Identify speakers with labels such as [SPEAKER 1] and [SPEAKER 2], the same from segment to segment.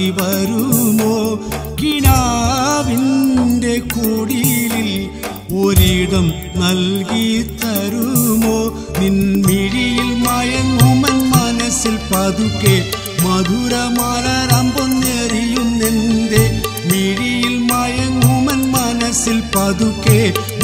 [SPEAKER 1] വരുമോ കിനാവിൻ്റെ കുടിലിൽ ഒരിടം നൽകി തരുമോ നിൻമിഴിയിൽ മയങ്ങുമൻ മനസ്സിൽ പതുക്കെ മധുരമലരമ്പൊന്നെറിയുന്നെന്റെ മിഴിയിൽ മയങ്ങുമൻ മനസ്സിൽ പതുക്കെ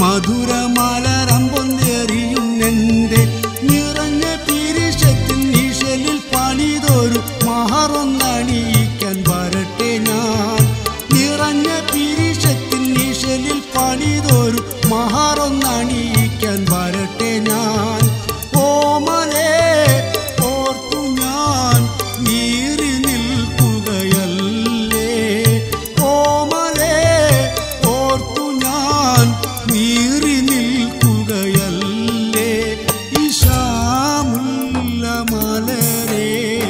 [SPEAKER 1] മധുരമലരമ്പൊന്നെറിയുന്നെന്റെ നിറഞ്ഞ പിരിശത്തിൻ നിഴലിൽ പണിതൊരു മഹറൊന്നണിയിക്കാൻ വരട്ടെ ഞാൻ നിറഞ്ഞ പിരിശത്തിൻ നിഴലിൽ പണിതൊരു മഹറൊന്നണിയിക്കാൻ വരട്ടെ ഞാൻ ഓമലേ ഓർത്തു ഞാൻ നീറി നിൽക്കുകയല്ലേ ഓമലേ ഓർത്തു ഞാൻ നീറി നിൽക്കുകയല്ലേ ഇഷാമുല്ല മലരെ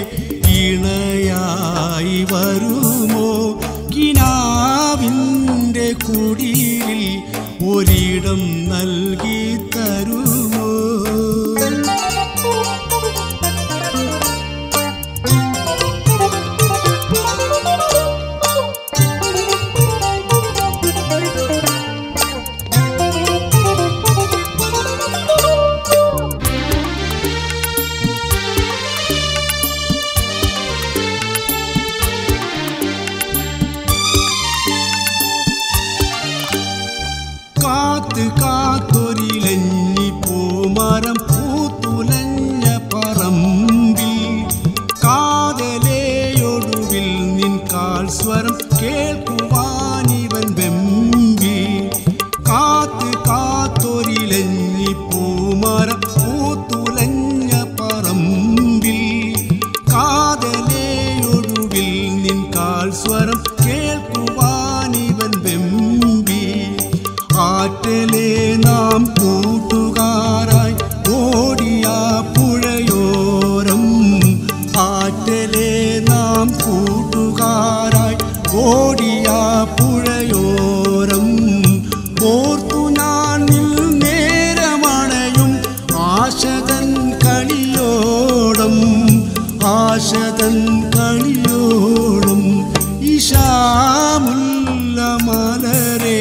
[SPEAKER 1] ഇണയായി വരുമോ കിനാവിൻ്റെ കുടിയിൽ ഒരിടം നൽകി തരുമോ കാത്ത് കാത്തൊരിലഞ്ഞി പൂമരം പൂത്തുലഞ്ഞ പറമ്പിൽ കാതലയൊടുവിൽ നിൻ കാൽ സ്വരം കേൾക്കുവാനിവൻ വെമ്പി കാത്ത് കാത്തൊരിലഞ്ഞി പൂമരം പൂത്തുലഞ്ഞ പറമ്പിൽ കാതലയൊടുവിൽ നിൻ കാൽ സ്വരം കേൾക്കുവാനിവൻ വെമ്പി ആറ്റലെ നാം കൂട്ടുകാരായി ഓടിയ പുഴയോരം ആറ്റലെ നാം കൂട്ടുകാരായി ഓടിയ പുഴയോരം ഓർത്തു ഞാൻ നിൽ നേരമണയും ആശതൻ കളിയോടം ആശതൻ കളിയോടും ഇഷാമുല്ല മലരെ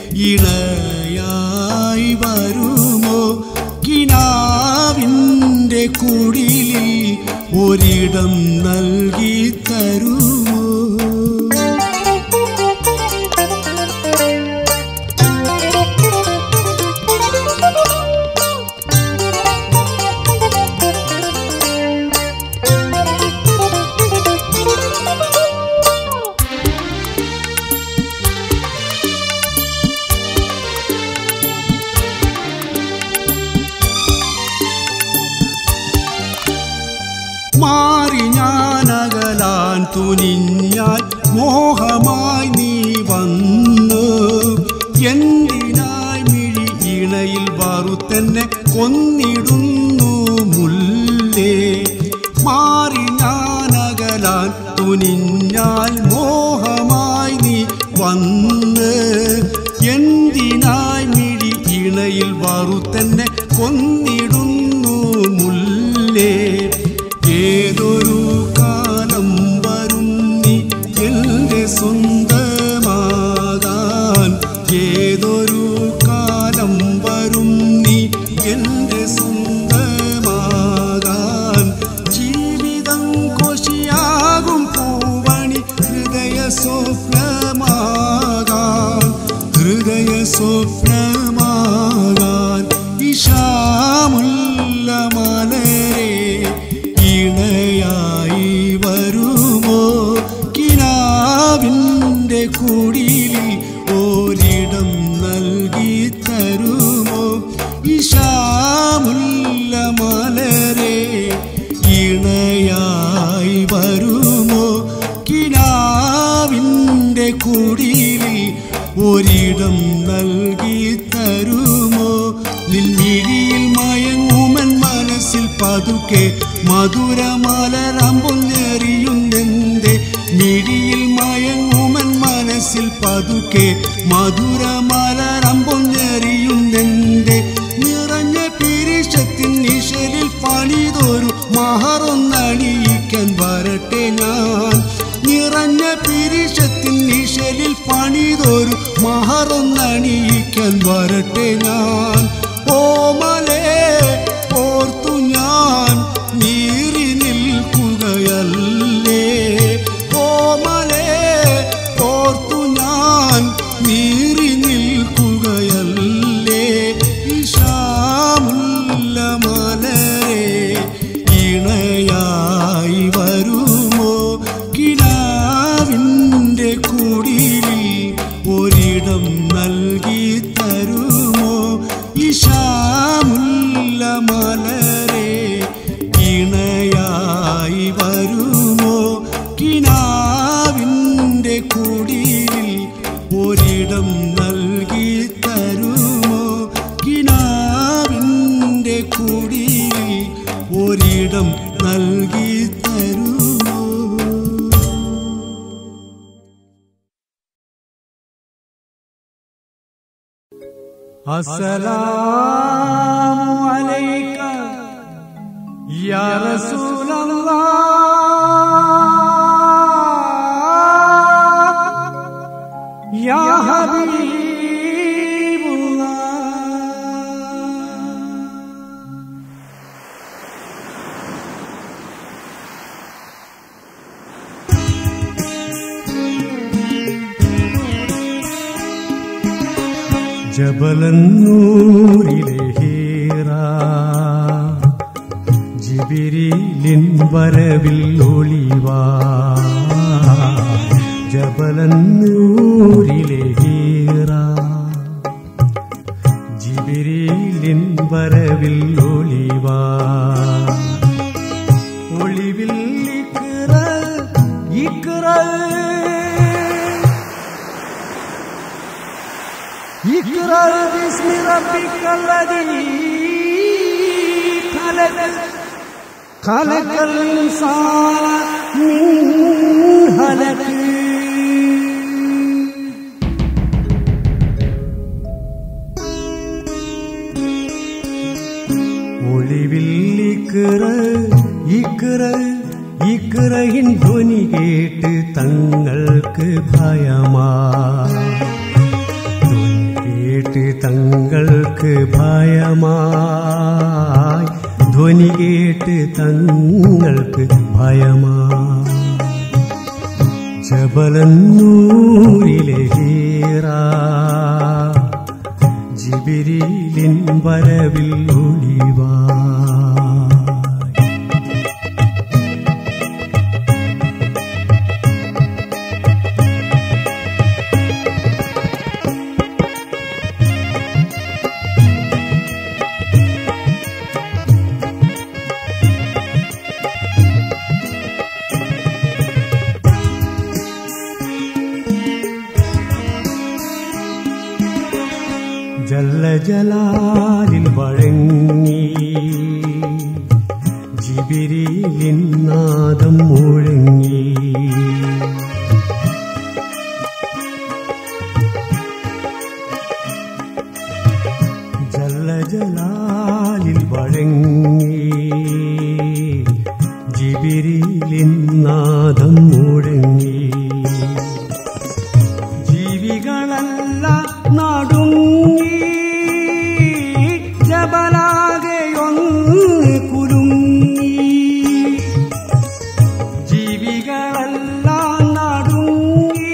[SPEAKER 1] ഇണയായി വരുമോ കിനാവിൻ്റെ കുടിലിൽ ഒരിടം നൽകി തരുമോ മാറി ഞാനകലാൻ തുനിഞ്ഞാൽ മോഹമായി നീ വന്നു എന്തിനായി മിഴി ഇണയിൽ വറുത്തെന്നെ കൊന്നിടുന്നു മുല്ലേ മാറി ഞാനകലാൻ തുനിഞ്ഞാൽ മോഹമായി നീ വന്ന് എന്തിനായി മിഴി ഇണയിൽ വറുത്തെന്നെ കൊന്നിടുന്നു മുല്ലേ ഏതൊരു കാലം വരും നീ എന്റെ സ്വന്തമാകാൻ ഏതൊരു കാലം വരും നീ എന്റെ സ്വന്തമാകാൻ ജീവിതം കൊശിയാകും പൂവണി ഹൃദയ സ്വപ്നമാകാൻ ഹൃദയ സ്വപ്നമാകാൻ ഇഷാമുല്ല മലരെ ഇണയായി വരുമോ കിനാവിൻ്റെ കുടിലിൽ ഒരിടം നൽകി തരുമോ ഇഷാമുല്ല മലരെ ഇണയായി വരുമോ കിനാവിൻ്റെ കുടിലിൽ ഒരിടം നൽകി തരുമോ നിൻമിഴിയിൽ മയങ്ങുമൻ മനസ്സിൽ പതുക്കെ മധുരമലരമ്പൊന്നെറിയുന്നെന്റെ മിഴിയിൽ മയങ്ങുമൻ മനസ്സിൽ പതുക്കെ മധുരമലരമ്പൊന്നെറിയുന്നെന്റെ നിറഞ്ഞ പിരിശത്തിൻ നിഴലിൽ പണിതൊരു മഹറൊന്നണിയിക്കാൻ വരട്ടെ ഞാൻ നിറഞ്ഞ നിറഞ്ഞ പിരിശത്തിൻ നിഴലിൽ പണിതൊരു മഹറൊന്നണിയിക്കാൻ വരട്ടെ ഞാൻ ഓമലേ ഓർത്തു ഞാൻ നീറി നിൽക്കുകയല്ലേ ഓമലേ ഓർത്തു ഞാൻ നീറി നിൽക്കുകയല്ലേ ഇഷാമുല്ല മലരെ ഇണയായി വരുമോ കിനാവിൻ്റെ കുടിലിൽ ഒരിടം നൽകി തരുമോ ഇഷാമുല്ല മലരെ ഇണയായി വരുമോ കിനാവിൻ്റെ കുടിലിൽ ഒരിടം നൽകി തരുമോ കിനാവിൻ്റെ കുടിലിൽ ഒരിടം നൽകി തരുമോ
[SPEAKER 2] السلام عليك يا رسول الله يا حبيب الله
[SPEAKER 1] ജബലന്നൂരിലെ ഹീറ ജിബിരിലിൻ വരവിൽ ഒളിവാ ജബലന്നൂരിലെ ഹീറ ജിബിരിലിൻ വരവിൽ ഒളിവാ ഒളിവിൽ ഇക്ര ഇക്ര
[SPEAKER 2] اقرأ باسم ربك الذي خلق خلق الإنسان من هلك
[SPEAKER 1] ഒളിവിൽ ഇക്കറ ഇക്കറ ഇക്കറയിൻ ധ്വനി കേട്ട് തങ്ങൾക്ക് ഭയമാ ധ്വനി കേട്ട് തങ്ങൾക്ക് ഭയമായി ധ്വനി കേട്ട് തങ്ങൾക്ക് ഭയമാ ജബലന്നൂരിലെ ഹീറാ ജിബിരിലിൻ വരവിൽ ഒളിവാ ജല്ല ജലാലിൽ വഴങ്ങി ജിബിരിലിൻ നാദം മുഴങ്ങി ജല്ല ജലാലിൽ വഴങ്ങി ജിബിരിലിൻ നാദം മുഴങ്ങി
[SPEAKER 2] ജീവികളല്ല നടുങ്ങി ജബലാകെയൊന്ന് കുലുങ്ങി ജീവികളല്ല നടുങ്ങി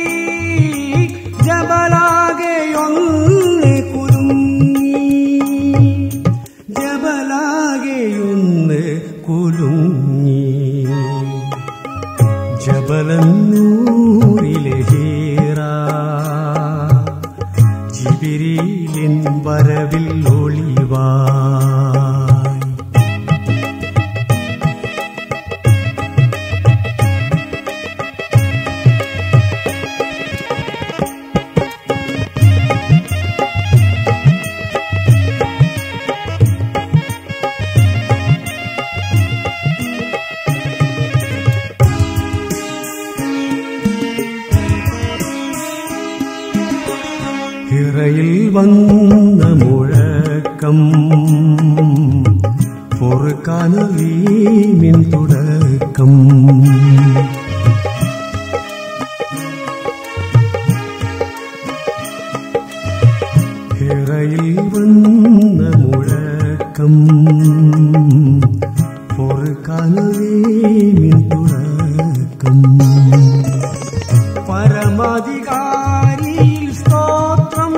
[SPEAKER 2] ജബലാകെയൊന്ന് കുലുങ്ങി
[SPEAKER 1] ജബലാകെയൊന്ന് കുലുങ്ങി ജബലന്നൂരിലെ ഹീറ ജിബിരിലിൻ വരവിൽ ഒളിവായി ഹിറയിൽ വന്ന മുഴക്കം പൊറുക്കാനീമിൻ തുടക്കം പിറയിൽ വന്ന മുഴക്കം പൊറുക്കാനവേ മിൻ തുറക്കം
[SPEAKER 2] പരമാധികാരിയിൽ സ്തോത്രം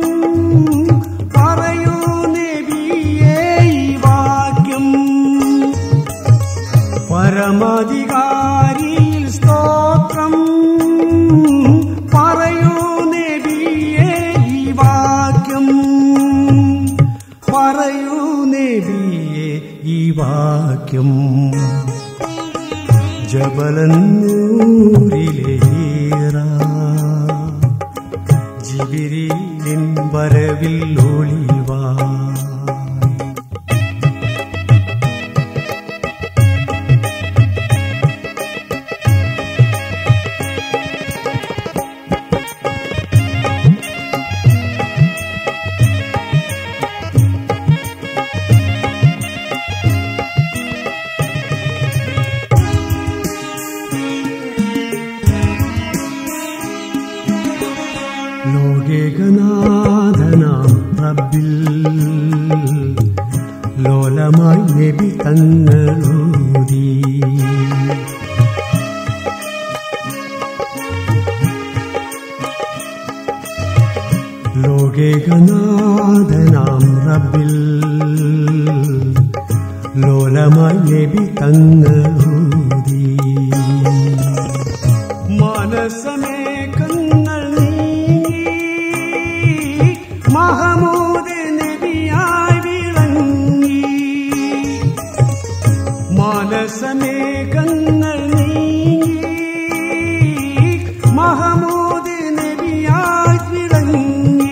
[SPEAKER 2] പറയൂ നബിയേ ഈ വാക്യം പരമാധികാരിയിൽ സ്തോത്രം പറയൂ നബിയേ ഈ വാക്യം
[SPEAKER 1] പറയൂ നബിയെ ഈ വാക്യം ജബലന്നൂരിലെ ഹീറ ജിബിരിലിൻ വരവിൽ ഒളിവാ ലോകേകനാഥനാം റബ്ബിൽ ലോലമായി നബി തങ്ങളൂതി ലോകേകനാഥനാം റബ്ബിൽ ലോലമായി നബി തങ്ങളൂതി
[SPEAKER 2] മനസമേഘങ്ങൾ നീങ്ങി മഹമൂദ് നബിയായി വിളങ്ങി മനസമേഘങ്ങൾ നീങ്ങി മഹമൂദ് നബിയായി വിളങ്ങി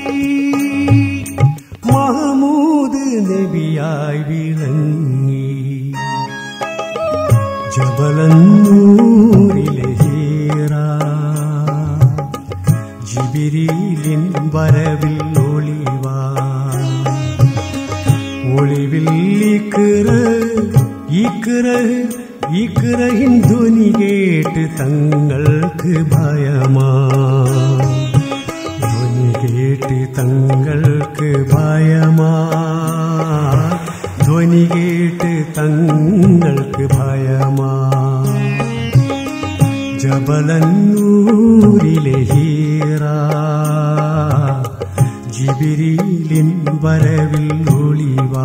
[SPEAKER 1] മഹമൂദ് നബിയായി വിളങ്ങി ജബലന്നൂരിലെ ഹീറ ജിബിരിലിൻ വരവിൽ ഒളിവാ ഒളിവിൽ ഇക്കിറ ഇക്കിറ ഇക്കിറഹിൻ ധ്വനി കേട്ട് തങ്ങൾക്ക് ഭയമാ ധ്വനി കേട്ട് തങ്ങൾക്ക് ഭയമാ ധ്വനി കേട്ട് തങ്ങൾക്ക് ഭയമാ ജബലന്നൂരിലെ ഹീറ ജിബിരിലിൻ വരവിൽ ഒളിവാ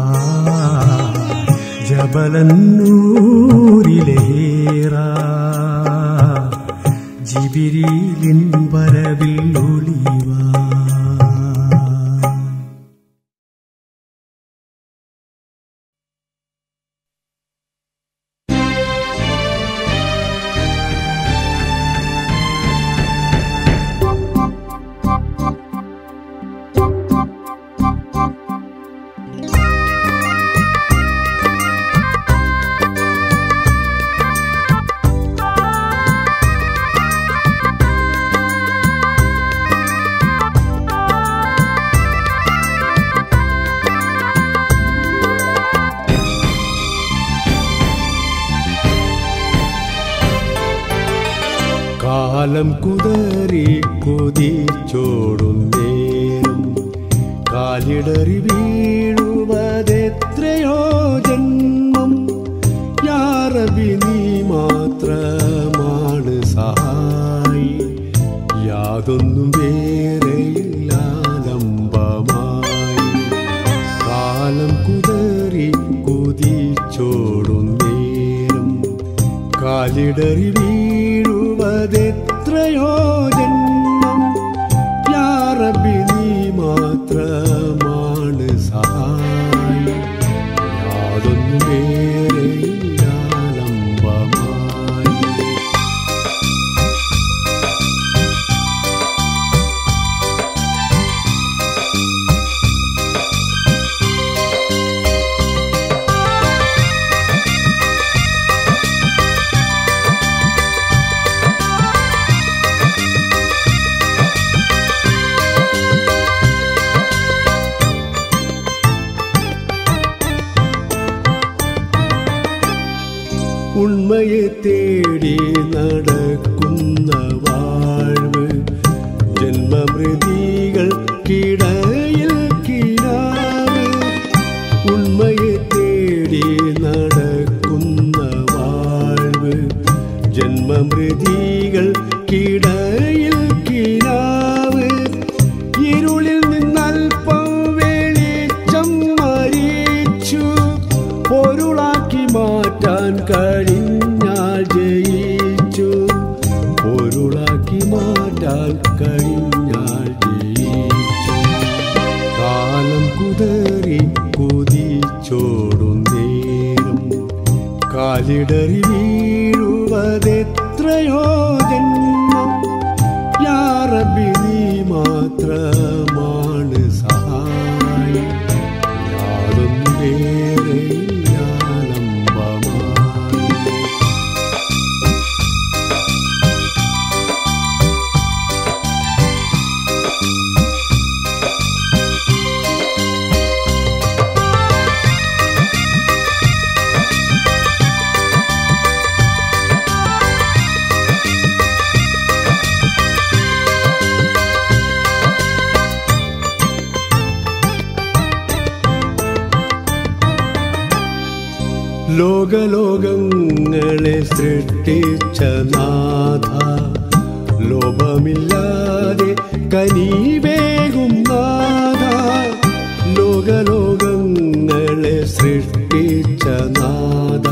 [SPEAKER 1] ജബലന്നൂരിലെ ഹീറ ജിബിരിലിൻ വരവിൽ ഒളിവാ കാലം കുതറി കൊതിച്ചോടും നേരം കാലിടറി വീഴുവതെത്രയോ ജന്മം യാറബി നീ മാത്രമാണ് സഹായി യാതൊന്നും വേറെയില്ലാലംബമായി കാലം കുതറി കുതിച്ചോടും നേരം കാലിടറി വീഴുവതെത്രയോ ജന്മം യാറബി നീ മാത്രമാണ് സഹായി യാതൊന്നും വേറെയില്ലാലംബമായി ഉണ്മയെ തേടി നടക്കുന്ന വാഴ്വ് ജന്മമൃതികൾക്കിടയിൽ കിടയിൽ കിനാവ് ഇരുളിൽ നിന്നൽപ്പം വെളിച്ചം മരിച്ചു പൊരുളാക്കി മാറ്റാൻ കഴിഞ്ഞാൽ ജയിച്ചു പൊരുളാക്കി മാറ്റാൻ കഴിഞ്ഞാൽ ജയിച്ചു കാലം കുതറി കുതിച്ചോടും നേരം കാലിടറി വീഴുവതെത്രയോ ജന്മം യാറബി നീ മാത്രമാണ് സഹായി യാതൊന്നും വേറെ യാലംബമായി ലോകലോകങ്ങളെ സൃഷ്ടിച്ച നാഥ ലോഭമില്ലാതെ കനിവേകും നാഥ ലോകലോകങ്ങളെ സൃഷ്ടിച്ച നാഥ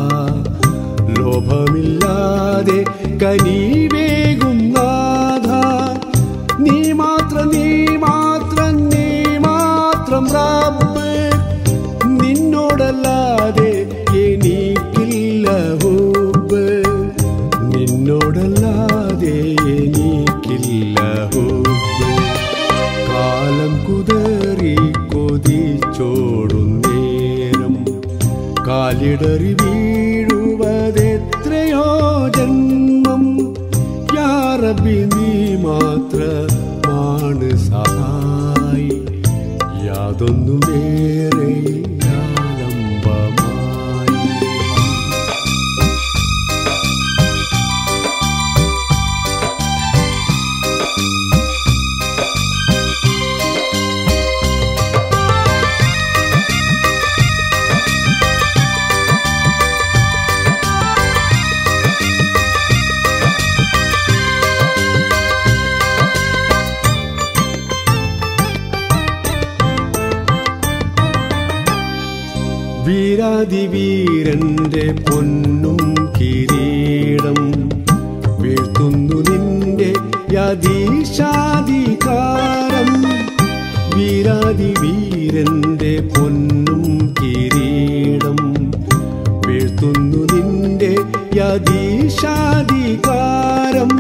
[SPEAKER 1] ലോഭമില്ലാതെ കനിവേകും നാഥ നീ മാത്രം നീ മാത്രം നീ മാത്രം റബ്ബ് നിന്നോടല്ലാതെ എനിക്കില്ല ഹൂബ് നിന്നോടല്ലാതെ എനിക്കില്ല ഹൂബ് കാലം കുതറി കൊതിച്ചോടും നേരം കാലിടറി വീഴുവതെത്രയോ ജന്മം യാറബി നീ മാത്രമാണ് സഹായി യാതൊന്നും വേറെ ആലംബമായി വീരാതിവീരന്റെ പൊന്നും കിരീടം വീഴ്ത്തുന്നു നിന്റെ യതീശാധികാരം വീരാതിവീരന്റെ പൊന്നും കിരീടം വീഴ്ത്തുന്നു നിന്റെ യതീശാധികാരം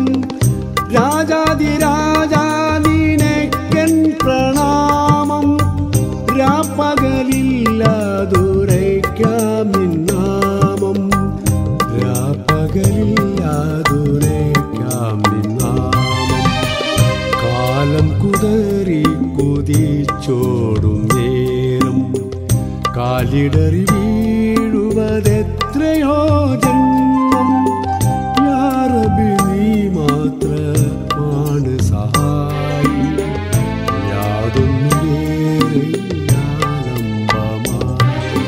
[SPEAKER 1] രാജാതിരാജാതിനക്കൻ പ്രണാമം രാപ്പകലില്ലാതുരയ്ക്കാമിന്നാമം രാപ്പകലില്ലാതുരയ്ക്കാമിന്നാമം കാലം കുതറി കുതിച്ചോടും നേരം കാലിടറി വീഴുവതെത്രയോ ജന്മം യാറബി നീ മാത്രമാണ് സഹായി യാതൊന്നും വേറെ ആലംബമായി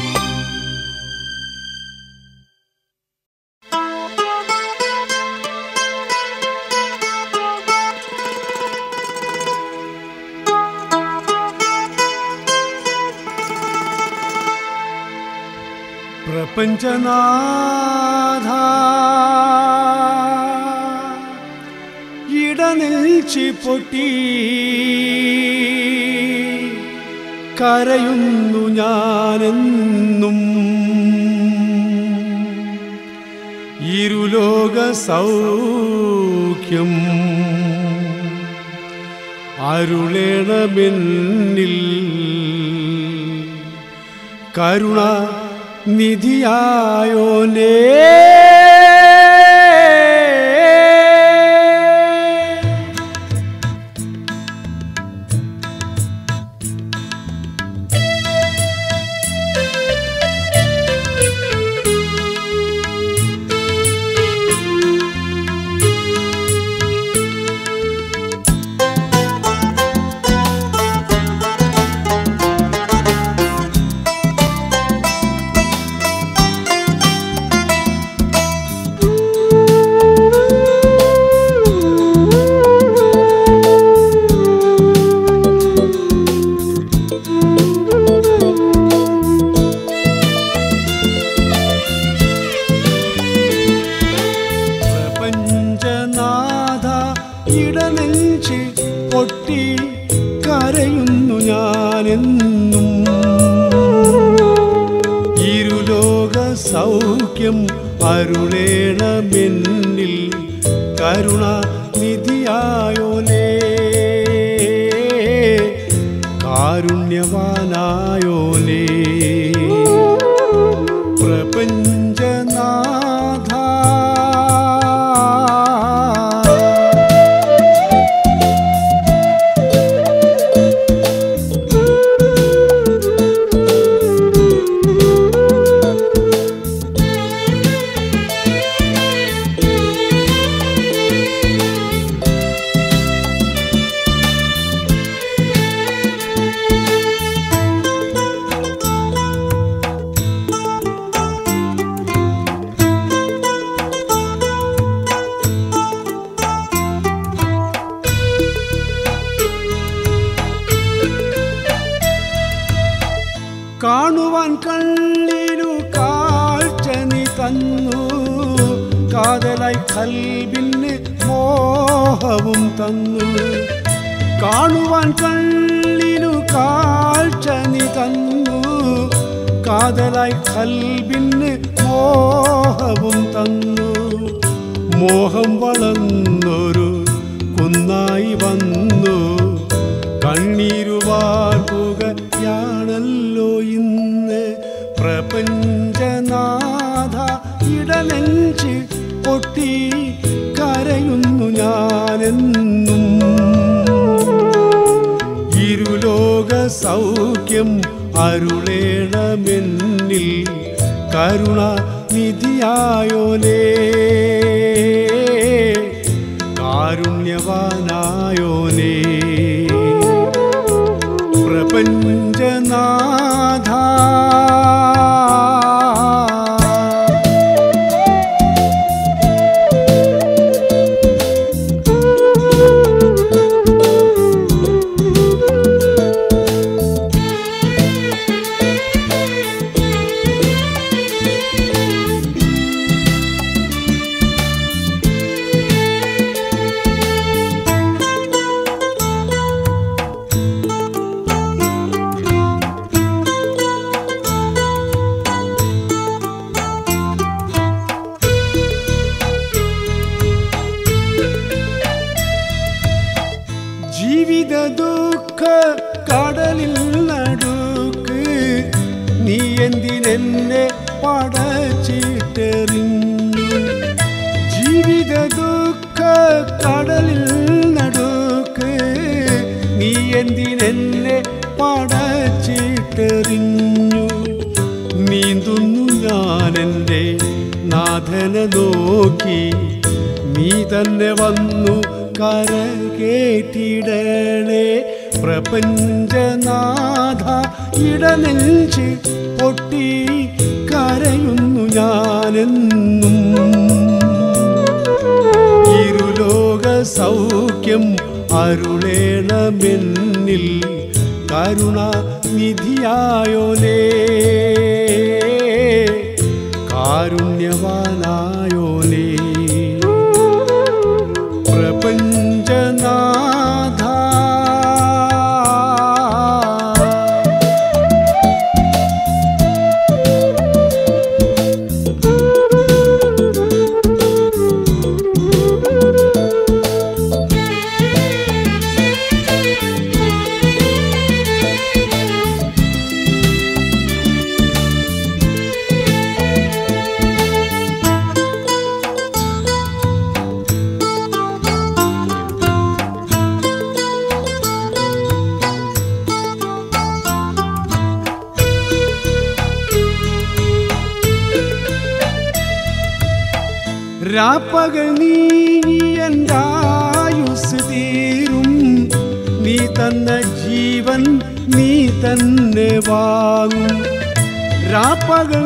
[SPEAKER 1] പ്രപഞ്ചനാഥ ഇടനെൽച്ചി പൊട്ടി കരയുന്നു ഞാനെന്നും ഇരുലോക സൗഖ്യം അരുളേണമെന്നിൽ കരുണ നിധിയായോനേ ഇടനെഞ്ച് പൊട്ടി കരയുന്നു ഞാനെന്നും ഇരുലോക സൗഖ്യം അരുളേണമെന്നിൽ കരുണ നിധിയായോലേ കാരുണ്യവാനായോലേ പ്രപഞ്ചനാഥ കാണുവാൻ കണ്ണിനു കാഴ്ച നീ തന്നു കാതലായി കൽവിന് മോഹവും തന്നു കാണുവാൻ കണ്ണിനു കാഴ്ച നീ തന്നു കാതലായി കൽവിന് മോഹവും തന്നു മോഹം വളർന്നൊരു കുന്നായി വന്നു കണ്ണീരുവാർക്കുകയാണല്ലോ ഇന്ന് പ്രപഞ്ചനാഥ ഇടനെഞ്ച് പൊട്ടി കരയുന്നു ഞാനെന്നും ഇരുലോക സൗഖ്യം അരുളേണമെന്നിൽ കരുണ നിധിയായോലേ കാരുണ്യവാനായോനേ പ്രപഞ്ചനാഥ ജീവിത ദുഃഖ കടലിൽ നടുക്ക് നീ എന്തിനെന്നെ പടച്ചിട്ടെറിഞ്ഞു ജീവിത ദുഃഖ കടലിൽ നടുക്ക് നീ എന്തിനെന്നെ പടച്ചിട്ടെറിഞ്ഞു നീന്തുന്നു ഞാനെൻ്റെ നാഥനെ നോക്കി നീ തന്നെ വന്നു കരകേറ്റിടണേ പ്രപഞ്ചനാഥ ഇടനെഞ്ച് പൊട്ടി കരയുന്നു ഞാനെന്നും ഇരുലോക സൗഖ്യം അരുളേണമെന്നിൽ കരുണ നിധിയായോലേ കാരുണ്യവാനായോലേ പ്രപഞ്ചനാഥ രാപ്പകൽ നീയൻ്റായുസ് തീരും നീ തന്ന ജീവൻ നീ തന്നെ വാങ്ങും രാപ്പകൽ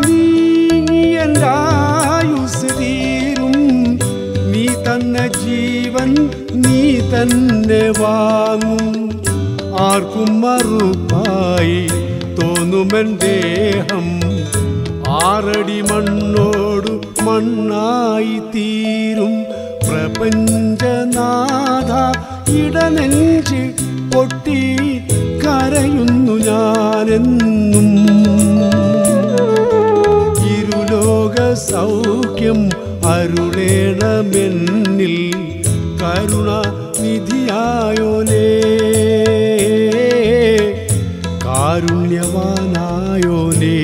[SPEAKER 1] നീയൻ്റായുസ് തീരും നീ തന്ന ജീവൻ നീ തന്നെ വാങ്ങും ആർക്കും മറുപ്പായി തോന്നുമൻ ദേഹം ആറടി മണ്ണോടു മണ്ണായി തീരും പ്രപഞ്ചനാഥ ഇടനെഞ്ച് പൊട്ടി കരയുന്നു ഞാനെന്നും ഇരുലോക സൗഖ്യം അരുളേണമെന്നിൽ കരുണ നിധിയായോനേ കാരുണ്യവാനായോനേ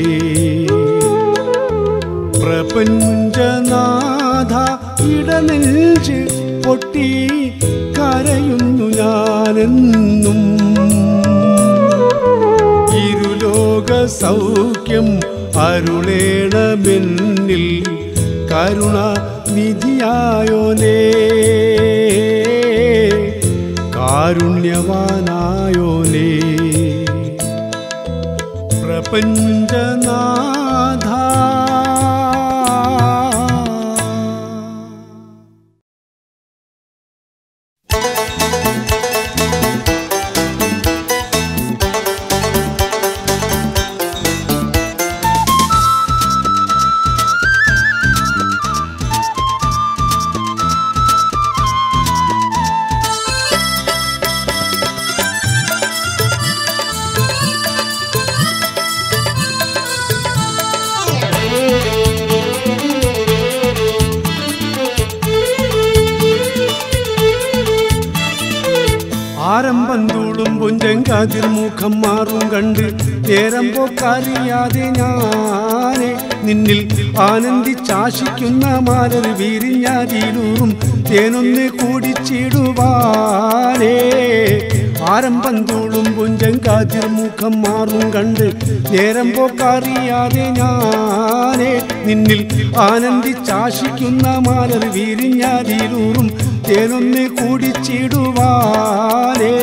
[SPEAKER 1] പ്രപഞ്ചനാഥ ഇടനെഞ്ച് പൊട്ടി കരയുന്നു ഞാനെന്നും ഇരുലോക സൗഖ്യം അരുളേണമെന്നിൽ കരുണ നിധിയായോനേ കാരുണ്യവാനായോനേ പ്രപഞ്ചനാഥ ആരംഭം തൂളും പുഞ്ചങ്കാതിർ മുഖം മാറും കണ്ട് നേരം പോക്കറിയാതെ ഞാനെ നിന്നിൽ ആനന്ദിച്ചാശിക്കുന്ന മാലർ വീരിഞ്ഞാതിലൂറും തേനൊന്ന് കൂടിച്ചിടുവാനേ ആരംഭം തൂളും പുഞ്ചങ്കാതിർ മുഖം മാറും കണ്ട് നേരം പോക്കറിയാതെ ഞാനെ നിന്നിൽ ആനന്ദിച്ചാശിക്കുന്ന മാലർ വീരിഞ്ഞാതിലൂറും തേനൊന്ന് കൂടിച്ചിടുവാനേ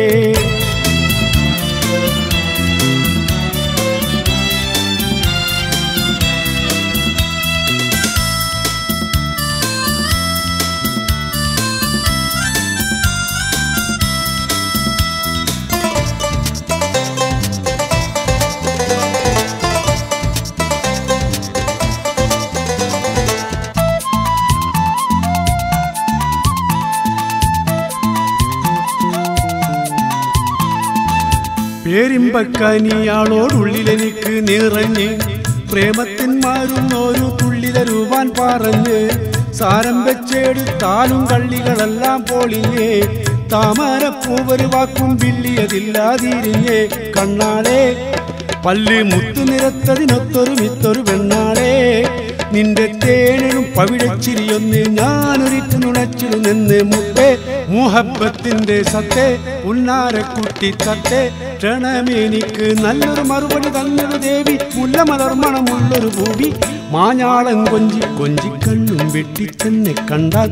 [SPEAKER 1] പേരിമ്പക്കനിയാളോടുള്ളിലെനിക്ക് നിറഞ്ഞ് പ്രേമത്തിന്മാരുന്നൊരു തുള്ളി തരുവാൻ പറഞ്ഞ് സാരം വെച്ചെടുത്താലും കള്ളികളെല്ലാം പൊളിഞ്ഞേ താമരപ്പൂവൊരു വാക്കും വില്ലിയതില്ലാതിരിഞ്ഞേ കണ്ണാളെ പല്ല് മുത്തു നിരത്തതിനൊത്തൊരു മിത്തൊരു പെണ്ണാളെ നിന്റെ തേനും പവിഴച്ചിരിയൊന്ന് ഞാനൊരിറ്റ് നുണച്ചിടുന്നെന്ന് മുത്തേ മുഹബത്തിന്റെ സത്തേ ഉന്നാരക്കുട്ടി തത്തേ ക്ഷണമെനിക്ക് നല്ലൊരു മറുപടി തന്നൊരു ദേവി മുല്ലമലർമണമുള്ളൊരു ഭൂമി മാഞ്ഞാളം കൊഞ്ചി കൊഞ്ചി കണ്ണും വെട്ടി തന്നെ കണ്ടാൽ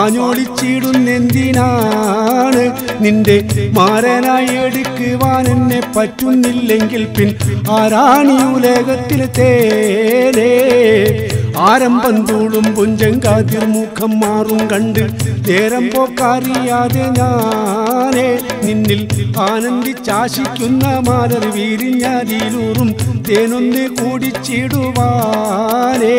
[SPEAKER 1] പാഞ്ഞോളിച്ചിടുന്നെന്തിനാണ് നിന്റെ മാരനായി എടുക്കുവാൻ എന്നെ പറ്റുന്നില്ലെങ്കിൽ പിൻ ആരാണി ഉലകത്തിൽ തേനേ ആരംഭം തൂളും പുഞ്ചങ്കാതിർ മുഖം മാറും കണ്ട് നേരം പോക്കറിയാതെ ഞാനേ നിന്നിൽ ആനന്ദിച്ചാശിക്കുന്ന മാലർ വീരിഞ്ഞാതിലൂറും തേനൊന്ന് കൂടിച്ചിടുവാനേ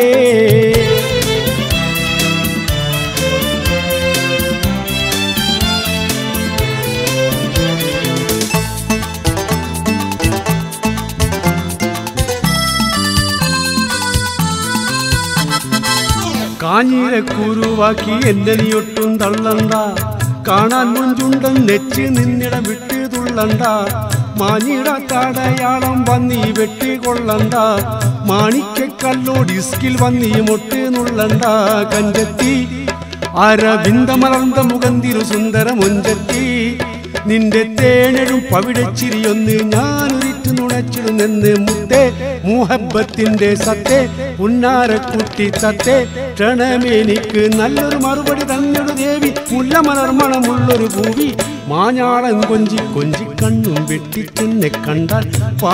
[SPEAKER 1] കാഞ്ഞിരക്കുരുവാക്കി എന്റെ നീയൊട്ടും തള്ളണ്ട കാണാൻ മുഞ്ചുണ്ടൻ നെച്ച് നിന്നിടം വിട്ട് തുള്ളണ്ട മാഞ്ഞിട തടയാളം വന്നീ വെട്ടിക്കൊള്ളണ്ട മാണിക്കല്ലോ ഡിസ്കിൽ വന്നീ മൊട്ട് നുള്ളണ്ട കഞ്ചെത്തി അരവിന്ദമലർന്ന മുഖന്തിരു സുന്ദര മൊഞ്ചെത്തി നിന്റെ തേനഴും പവിടച്ചിരിയൊന്ന് ഞാനൊരിറ്റ് നുണച്ചിടുന്നെന്ന് മുത്തേ മുഹബത്തിന്റെ സത്തേ ഉന്നാരക്കുട്ടി തത്തേ ക്ഷണമെനിക്ക് നല്ലൊരു മറുപടി തന്നൊരു ദേവി മുല്ലമലർമണമുള്ളൊരു ഭൂവി മാഞ്ഞാളം കൊഞ്ചി കൊഞ്ചി കണ്ണും വെട്ടി തന്നെ കണ്ടാൽ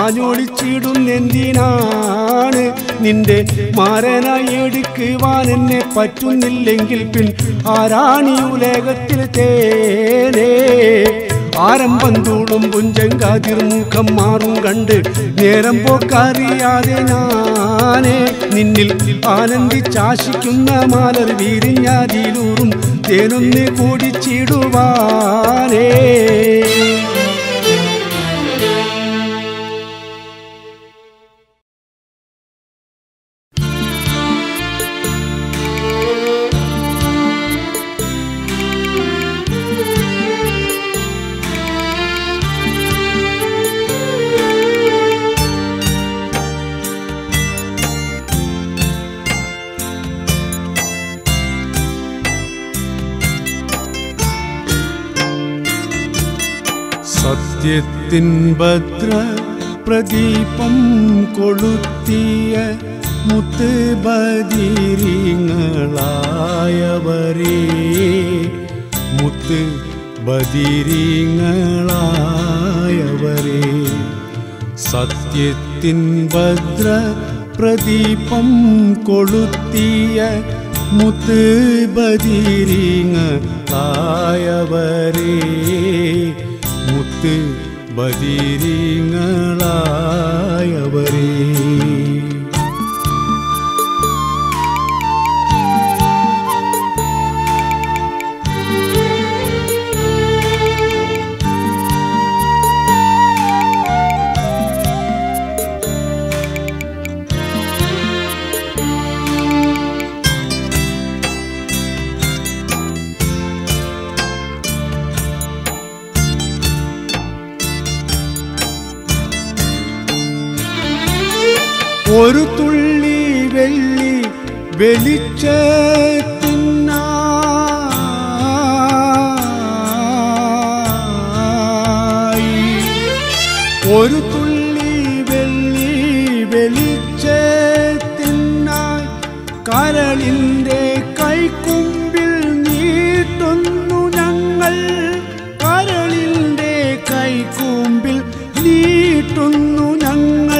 [SPEAKER 1] പാഞ്ഞോടിച്ചിടുന്നെന്തിനാണ് നിന്റെ മാരനായി എടുക്കുവാൻ എന്നെ പറ്റുന്നില്ലെങ്കിൽ പിൻ ആരാണി ഉലകത്തിൽ തേനേ ആരംഭം തൂളും പുഞ്ചങ്കാതിർ മുഖം മാറും കണ്ട് നേരം പോക്കറിയാതെ ഞാനേ നിന്നിൽ ആനന്ദിച്ചാശിക്കുന്ന മാലർ വീരിഞ്ഞാതിലൂറും തേനൊന്ന് കുടിച്ചിടുവാനേ സത്യത്തിൻ ഭദ്ര പ്രദീപം കൊളുത്തിയ മുത്ത് ബദിരിങ്ങളായവരേ മുത്ത് ബദിരിങ്ങളായവരേ സത്യത്തിൻ ഭദ്ര പ്രദീപം കൊളുത്തിയ മുത്ത് ബദിരിങ്ങളായവരേ മുത്ത് ബദിരിങ്ങളായവരേ ഒരു തുള്ളി വെള്ളി വെളിച്ചത്തിനായി ഒരു തുള്ളി വെള്ളി വെളിച്ചത്തിനായി കരളിൻ്റെ കൈക്കുമ്പിൽ നീട്ടുന്നു ഞങ്ങൾ കരളിൻ്റെ കൈക്കുമ്പിൽ നീട്ടുന്നു ഞങ്ങൾ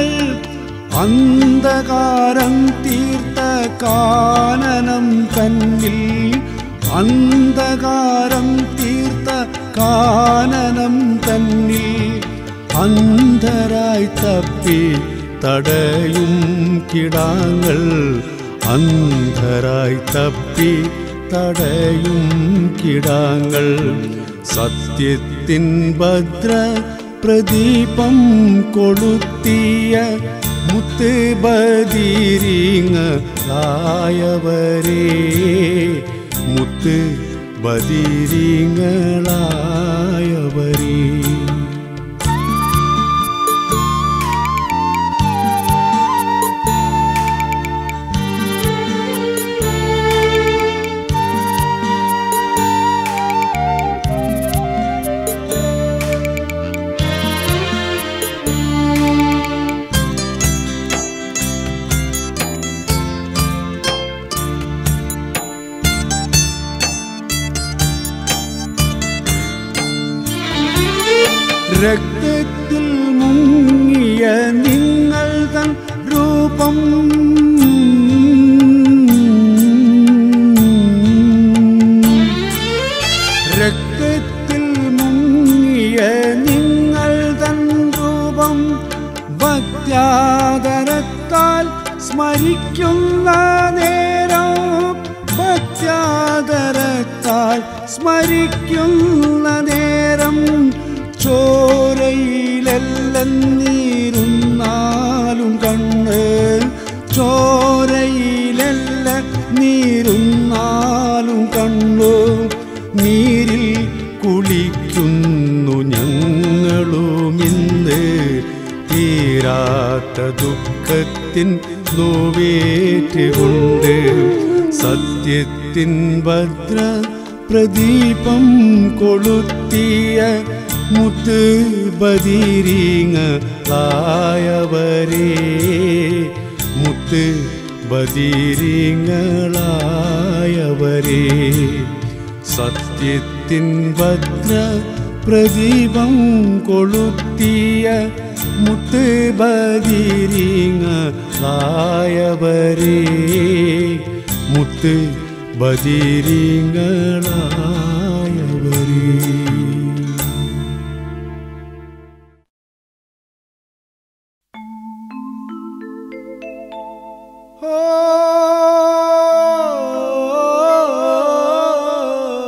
[SPEAKER 1] അന്ധകാരം തീർത്ത കാനനം തന്നിൽ അന്ധകാരം തീർത്ത കാനനം തന്നിൽ അന്ധരായി തപ്പി തടയും കിടാങ്ങൾ അന്ധരായി തപ്പി തടയും കിടാങ്ങൾ സത്യത്തിൻ ഭദ്ര പ്രദീപം കൊളുത്തിയ മുത്ത് ബദിരിങ്ങളായവരേ മുത്ത് ബദിരിങ്ങളായവരേ രക്തത്തിൽ മുങ്ങിയ നിങ്ങൾ തൻ രൂപം രക്തത്തിൽ മുങ്ങിയ നിങ്ങൾ തൻ രൂപം ഭക്ത്യാദരത്താൽ സ്മരിക്കുന്ന നേരം ഭക്ത്യാദരത്താൽ സ്മരിക്കുന്ന നേരം ചോരയിലെല്ലാം നീരുന്നാലും കണ്ണ് ചോരയിലെല്ലാം നീരുന്നാലും കണ്ണു നീരിൽ കുളിക്കുന്നു ഞങ്ങളും ഇന്ന് തീരാത്ത ദുഃഖത്തിൻ നോവേറ്റുകൊണ്ട് സത്യത്തിൻ ഭദ്ര പ്രദീപം കൊളുത്തിയ മുത്ത് ബദിരിങ്ങളായവരേ മുത്ത് ബദിരിങ്ങളായവരേ സത്യത്തിൻ ഭദ്ര പ്രദീപം കൊളുത്തിയ മുത്ത് ബദിരിങ്ങളായവരേ മുത്ത് ബദിരിങ്ങളായവരേ ഓ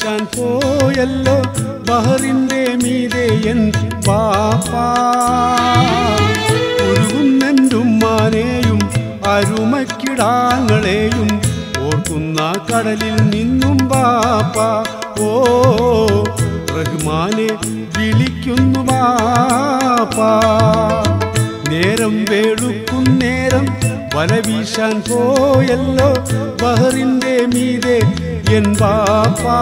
[SPEAKER 1] വീശാൻ പോയല്ലോ ബഹറിന്റെ മീതെ എൻ പാപ്പാ ഉരുകുന്നെന്റുമ്മാനെയും അരുമക്കിടാങ്ങളെയും ഓർക്കുന്ന കടലിൽ നിന്നും പാപ്പ ഓ റഹ്മാനെ വിളിക്കുന്നു പാപ്പാ നേരം വേളുക്കും നേരം വല വീശാൻ പോയല്ലോ ബഹറിന്റെ മീതെ എൻ പാപ്പാ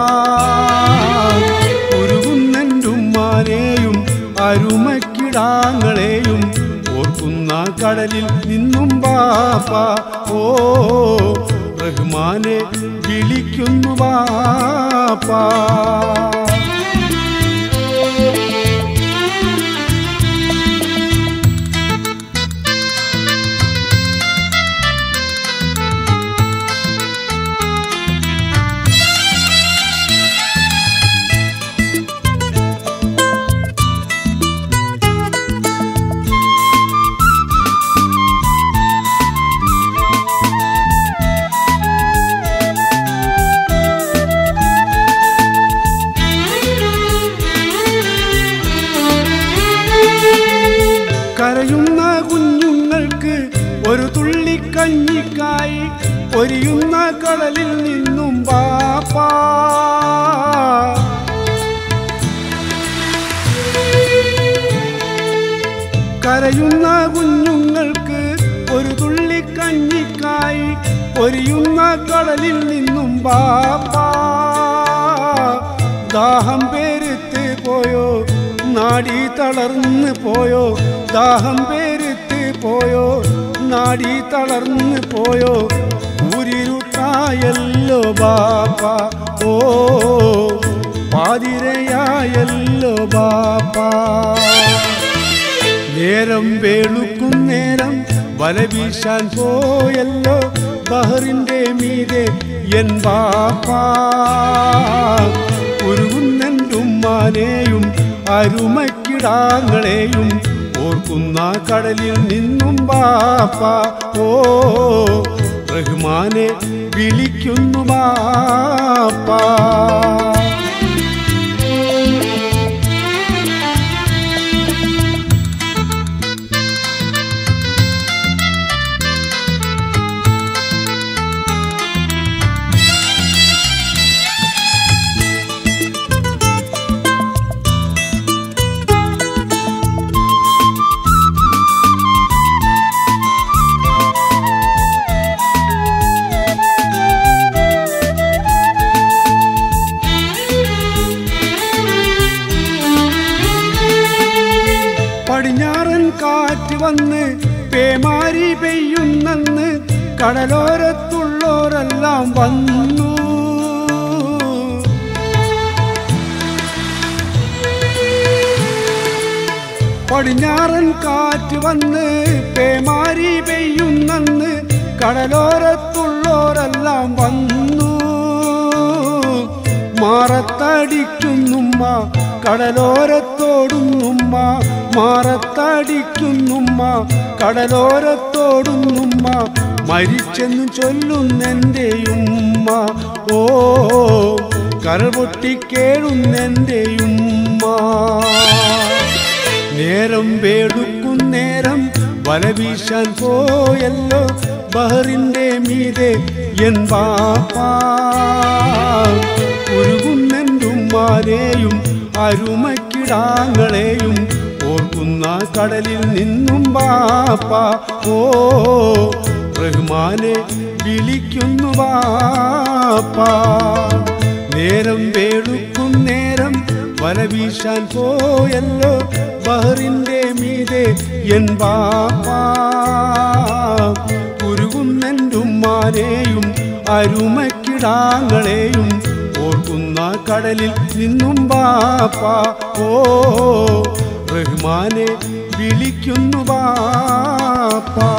[SPEAKER 1] ഉരുകുന്നെന്റുമ്മാനെയും അരുമക്കിടാങ്ങളെയും ഓർക്കുന്ന കടലിൽ നിന്നും പാപ്പ ഓ റഹ്മാനെ വിളിക്കുന്നു പാപ്പാ കരയുന്ന കുഞ്ഞുങ്ങൾക്ക് ഒരു തുള്ളി കഞ്ഞിക്കായി പൊരിയുന്ന കടലിൽ നിന്നും പാപ്പാ കരയുന്ന കുഞ്ഞുങ്ങൾക്ക് ഒരു തുള്ളി കഞ്ഞിക്കായി പൊരിയുന്ന കടലിൽ നിന്നും പാപ്പാ ദാഹം പേരുത്ത് പോയോ നാടി തളർന്ന് പോയോ ദാഹം പേരുത്ത് പോയോ നാടി തളർന്ന് പോയോ ഊരിരുട്ടായല്ലോ ബാപ്പ ഓ പാതിരയായല്ലോ ബാപ്പ നേരം വേളുക്കും നേരം വല വീശാൻ പോയല്ലോ ബഹറിന്റെ മീതെ എൻ ബാപ്പാ ഉരുകുന്നെന്റുമ്മാനെയും അരുമക്കിടാങ്ങളെയും ഓർക്കുന്ന കടലിൽ നിന്നും ബാപ്പ ഓ റഹ്മാനെ വിളിക്കുന്നു ബാപ്പാ പടിഞ്ഞാറൻ കാറ്റ് വന്ന് പേമാരി പെയ്യുന്നെന്ന് കടലോരത്തുള്ളോരെല്ലാം വന്നു പടിഞ്ഞാറൻ കാറ്റ് വന്ന് പേമാരി പെയ്യുന്നെന്ന് കടലോരത്തുള്ളോരെല്ലാം വന്നു മാറത്തടിക്കുന്നുമ്മ കടലോരത്തോടുന്നുമ്മ മാറത്തടിക്കുന്നുമ്മ കടലോരത്തോടുന്നുമ്മ മരിച്ചെന്നു ചൊല്ലുന്നെൻ്റെ ഉമ്മ ഓ കരപൊട്ടിക്കേഴുന്നെൻ്റെ ഉമ്മ നേരം വേടുക്കും നേരം വല വീശാൻ പോയല്ലോ ബഹറിന്റെ മീതെ എൻ ബാപ്പാ ഉരുകുന്നെന്റുമ്മാനെയും അരുമക്കിടാങ്ങളെയും ഓർക്കുന്ന കടലിൽ നിന്നും ബാപ്പ ഓ റഹ്മാനെ വിളിക്കുന്നു ബാപ്പാ നേരം വേളുക്കും നേരം വല വീശാൻ പോയല്ലോ ബഹറിന്റെ മീതെ എൻ ബാപ്പാ ഉരുകുന്നെന്റുമ്മാനെയും അരുമക്കിടാങ്ങളെയും ഓർക്കുന്ന കടലിൽ നിന്നും ബാപ്പ ഓ റഹ്മാനെ വിളിക്കുന്നു ബാപ്പാ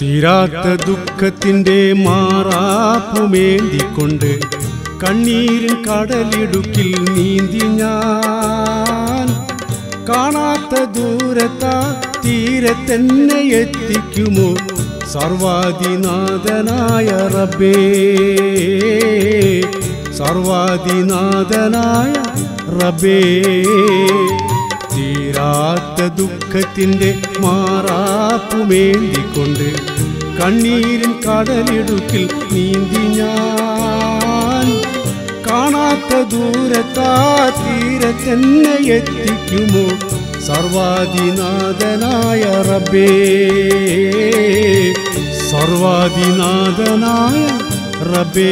[SPEAKER 1] തീരാത്ത ദുഃഖത്തിന്റെ മാറാപ്പുമേന്തിക്കൊണ്ട് കണ്ണീരിൻ കടലിടുക്കിൽ നീന്തി ഞാൻ കാണാത്ത ദൂരത്താ തീരെ തന്നെ എത്തിക്കുമോ സർവാദിനാഥനായ റബ്ബേ സർവാദിനാഥനായ റബ്ബേ തീരാത്ത ദുഃഖത്തിന്റെ മാറാപ്പുമേന്തിക്കൊണ്ട് കണ്ണീരിൻ കടലിടുക്കിൽ നീന്തി ഞാൻ കാണാത്ത ദൂരത്താ തീരെ തന്നെ എത്തിക്കുമോ സർവാദിനാഥനായ റബ്ബേ സർവാദിനാഥനായ റബ്ബേ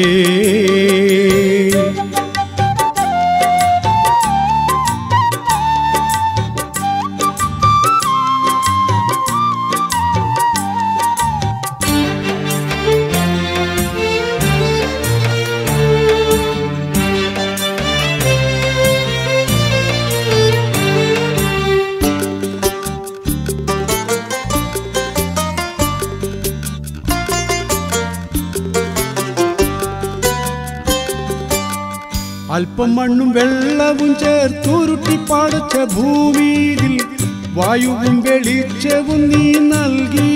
[SPEAKER 1] അല്പം മണ്ണും വെള്ളവും ചേർത്തുരുട്ടി പടച്ച ഭൂമിയിൽ വായുവും വെളിച്ചവും നീ നൽകി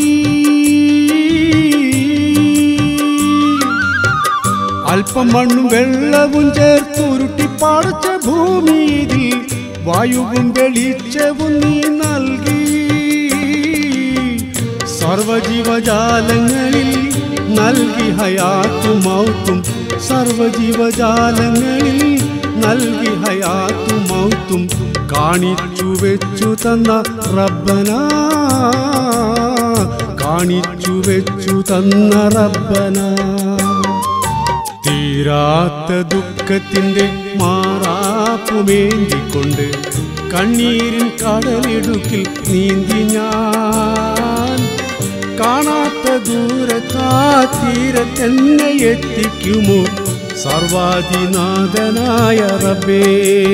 [SPEAKER 1] അല്പം മണ്ണും വെള്ളവും ചേർത്തുരുട്ടി പടച്ച ഭൂമിയിൽ വായുവും വെളിച്ചവും നീ നൽകി സർവജീവജാലങ്ങളിൽ നൽകി ഹയാത്തും മൗത്തും സർവജീവജാലങ്ങളിൽ നൽകി ഹയാത്തും മൗത്തും കാണിച്ചു വെച്ചു തന്ന റബ്ബന കാണിച്ചു വെച്ചു തന്ന റബ്ബന തീരാത്ത ദുഃഖത്തിന്റെ മാറാപ്പുമേന്തിക്കൊണ്ട് കണ്ണീരിൻ കടലിടുക്കിൽ നീന്തി ഞാൻ കാണാത്ത ദൂരത്താ തീരെ തന്നെ എത്തിക്കുമോ സർവാദിനാഥനായ റബ്ബേ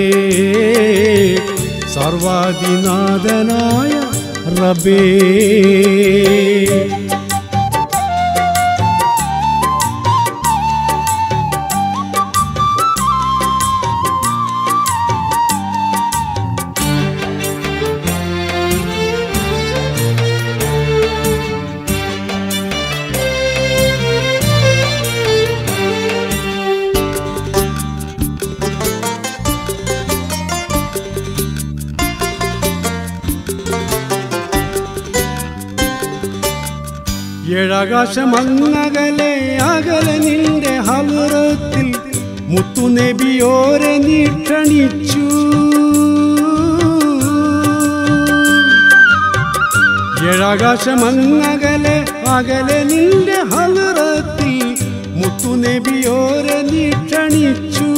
[SPEAKER 1] സർവാദിനാഥനായ റബ്ബേ ഏഴാകാശമങ്ങകലെ അകലെ നിന്റെ ഹവറത്തിൽ മുത്തുനബിയോരെ നീ ക്ഷണിച്ചു ഏഴാകാശമങ്ങകലെ അകലെ നിന്റെ ഹവറത്തിൽ മുത്തുനബിയോരെ നീ ക്ഷണിച്ചു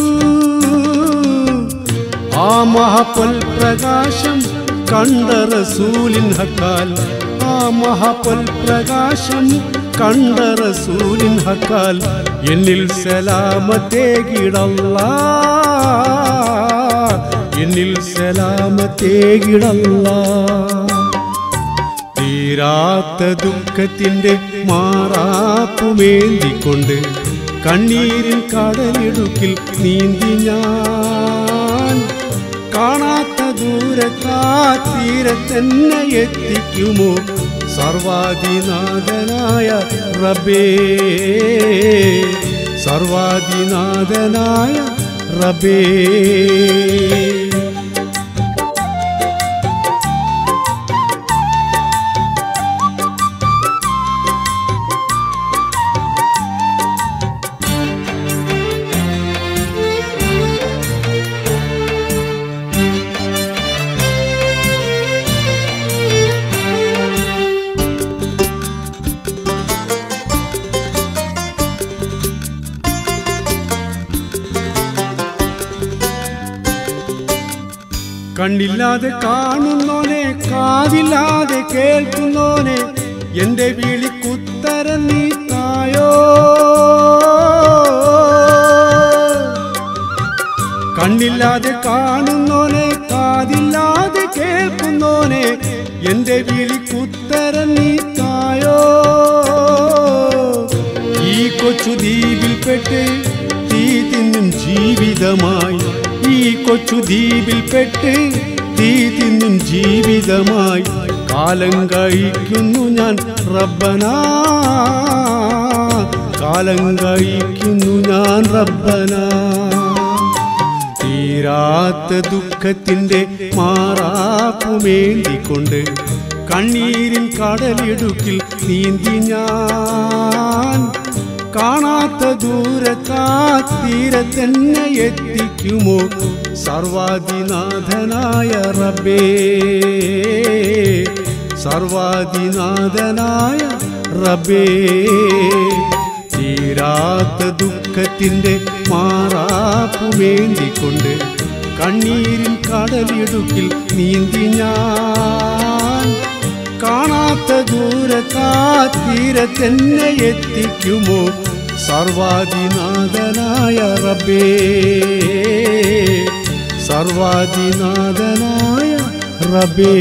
[SPEAKER 1] ആ മഹാപൊൽ പ്രകാശം കണ്ട റസൂലിൻ ഹക്കാൽ ആ മഹാപൊൽ പ്രകാശം കണ്ട റസൂലിൻ ഹക്കാൽ എന്നിൽ സലാമത്തേകിടല്ല എന്നിൽ സലാമത്തേകിടല്ല തീരാത്ത ദുഃഖത്തിന്റെ മാറാപ്പുമേന്തിക്കൊണ്ട് കണ്ണീരിൻ കടലിടുക്കിൽ നീന്തി ഞാൻ കാണാത്ത ദൂരത്താ തീരെ തന്നെ എത്തിക്കുമോ സർവാദിനാഥനായ റബ്ബേ സർവാദിനാഥനായ റബ്ബേ കണ്ണില്ലാതെ കാണുന്നോനെ കാതില്ലാതെ കേൾക്കുന്നോനെ എന്റെ വിളിക്കുത്തരം നീ തായോ കണ്ണില്ലാതെ കാണുന്നോനെ കാതില്ലാതെ കേൾക്കുന്നോനെ എന്റെ വിളിക്കുത്തരം നീ തായോ കൊച്ചു ദ്വീപിൽപ്പെട്ട് തീ തിന്നും ജീവിതമായി ഈ കൊച്ചു ദ്വീപിൽപ്പെട്ട് തീ തിന്നും ജീവിതമായി കാലം കഴിക്കുന്നു ഞാൻ റബ്ബന കാലം കഴിക്കുന്നു ഞാൻ റബ്ബന തീരാത്ത ദുഃഖത്തിന്റെ മാറാപ്പുമേന്തിക്കൊണ്ട് കണ്ണീരിൻ കടലിടുക്കിൽ നീന്തി ഞാൻ കാണാത്ത ദൂരത്താ തീരത്തന്നെ എത്തിക്കുമോ സർവാദിനാഥനായ റബ്ബേ സർവാദിനാഥനായ റബ്ബേ തീരാത്ത ദുഃഖത്തിന്റെ മാറാപ്പുമേന്തിക്കൊണ്ട് കണ്ണീരിൻ കടലിടുക്കിൽ നീന്തി ഞാൻ കാണാത്ത ദൂരത്താ തീരത്തെന്നെ എത്തിക്കുമോ സർവാദിനാഥനായ റബ്ബേ സർവാദിനാഥനായ റബ്ബേ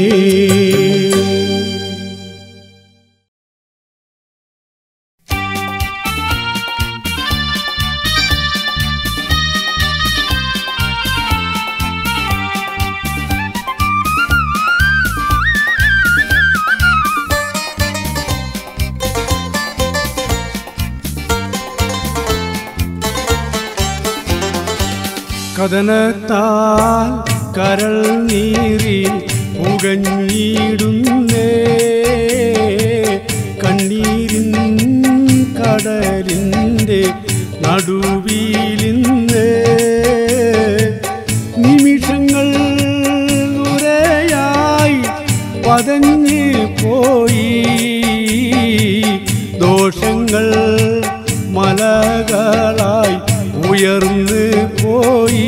[SPEAKER 1] കഥനത്താൽ കരൾ നീറി പുകഞ്ഞിടുന്നേ കണ്ണീരിൻ കടലിൻ്റെ നടുവിലിന്ന് നിമിഷങ്ങൾ ദൂരെയായി പതഞ്ഞ് പോയി ദോഷങ്ങൾ മലകളായി ഉയർന്ന് പോയി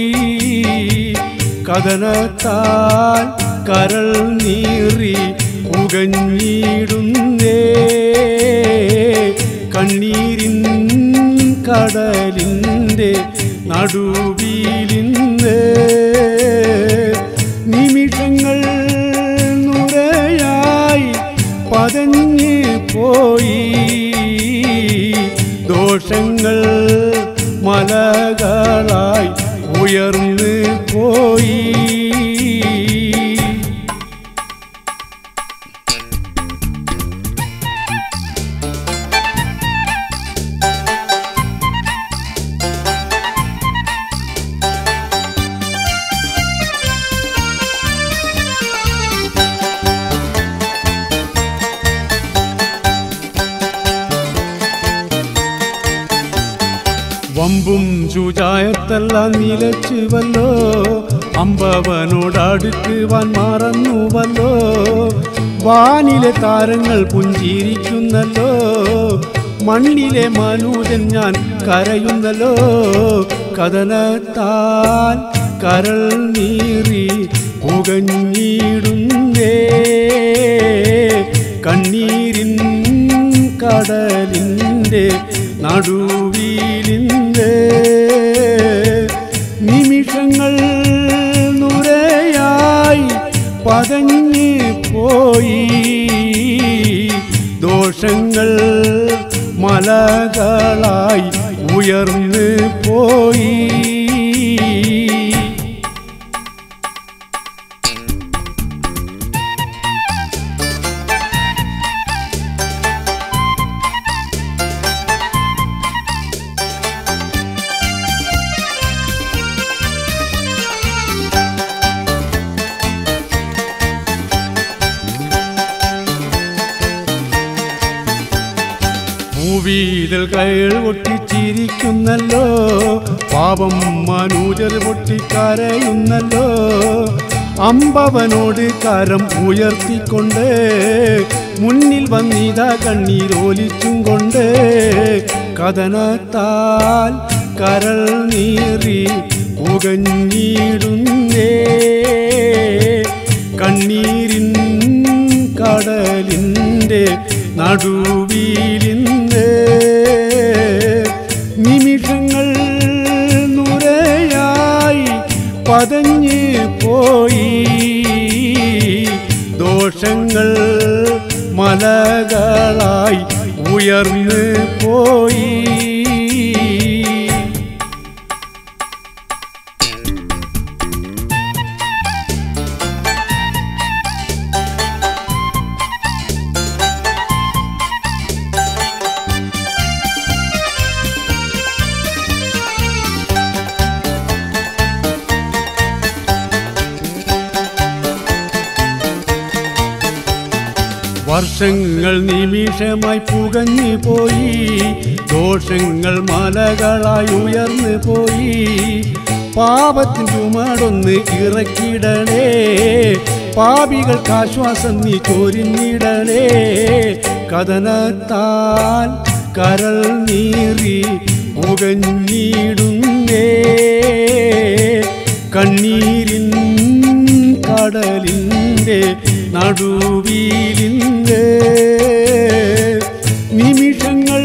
[SPEAKER 1] കഥനത്താൽ കരൾ നീറി പുകഞ്ഞിടുന്നേ കണ്ണീരിൻ കടലിൻ്റെ നടുവിലിന്ന് നിമിഷങ്ങൾ നുരയായി പതഞ്ഞ് പോയി ദോഷങ്ങൾ മലകളായി ഉയർന്ന് പോയി വമ്പും ചൂചായത്തെല്ലാം നിലച്ചുവല്ലോ അമ്പവനോടടുക്കുവാൻ മറന്നുവല്ലോ വാനിലെ താരങ്ങൾ പുഞ്ചിരിക്കുന്നല്ലോ മണ്ണിലെ മനുജൻ ഞാൻ കരയുന്നല്ലോ കഥനത്താൽ കരൾ നീറി പുകഞ്ഞിടുന്നേ കണ്ണീരിൻ കടലിൻ്റെ നടുവിലിന്ന് നിമിഷങ്ങൾ നുരയായി പതഞ്ഞ് പോയി ദോഷങ്ങൾ മലകളായി ഉയർന്ന് പോയി ഭൂവീതൽ കയൾ പൊട്ടിച്ചിരിക്കുന്നല്ലോ പാപം മനൂജർ പൊട്ടിക്കരയുന്നല്ലോ അമ്പവനോട് കരം ഉയർത്തിക്കൊണ്ട് മുന്നിൽ വന്നിതാ കണ്ണീരോലിച്ചും കൊണ്ട് കഥനത്താൽ കരൾ നീറി പുകഞ്ഞിടുന്നേ കണ്ണീരിൻ കടലിൻ്റെ നടുവിലിന്ന് നിമിഷങ്ങൾ നുരയായി പതഞ്ഞ് പോയി ദോഷങ്ങൾ മലകളായി ഉയർന്ന് പോയി വർഷങ്ങൾ നിമിഷമായി പുകഞ്ഞു പോയി ദോഷങ്ങൾ മലകളായി ഉയർന്നു പോയി പാപത്തിൻ ചുമടൊന്ന് ഇറക്കിടണേ പാപികൾക്ക് ആശ്വാസം നീ ചൊരിഞ്ഞിടണേ കഥനത്താൽ കരൾ നീറി പുകഞ്ഞിടുന്നേ കണ്ണീരിൻ കടലിൻ്റെ നടുവിലിൻ്റെ നിമിഷങ്ങൾ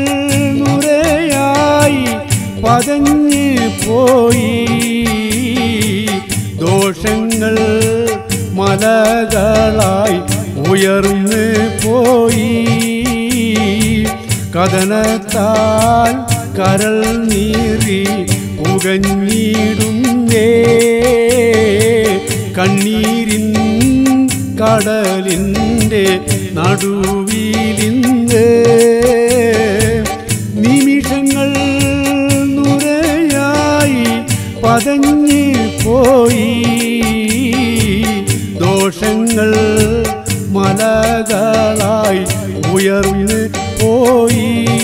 [SPEAKER 1] നുരയായി പതഞ്ഞ് പോയി ദോഷങ്ങൾ മലകളായി ഉയർന്ന് പോയി കഥനത്താൽ കരൾ നീറി പുകഞ്ഞിടുന്നേ കണ്ണീരിൻ കടലിൻ്റെ നടുവിലിന്ന് നിമിഷങ്ങൾ നുരയായി പതഞ്ഞ് പോയി ദോഷങ്ങൾ മലകളായി ഉയർന്ന് പോയി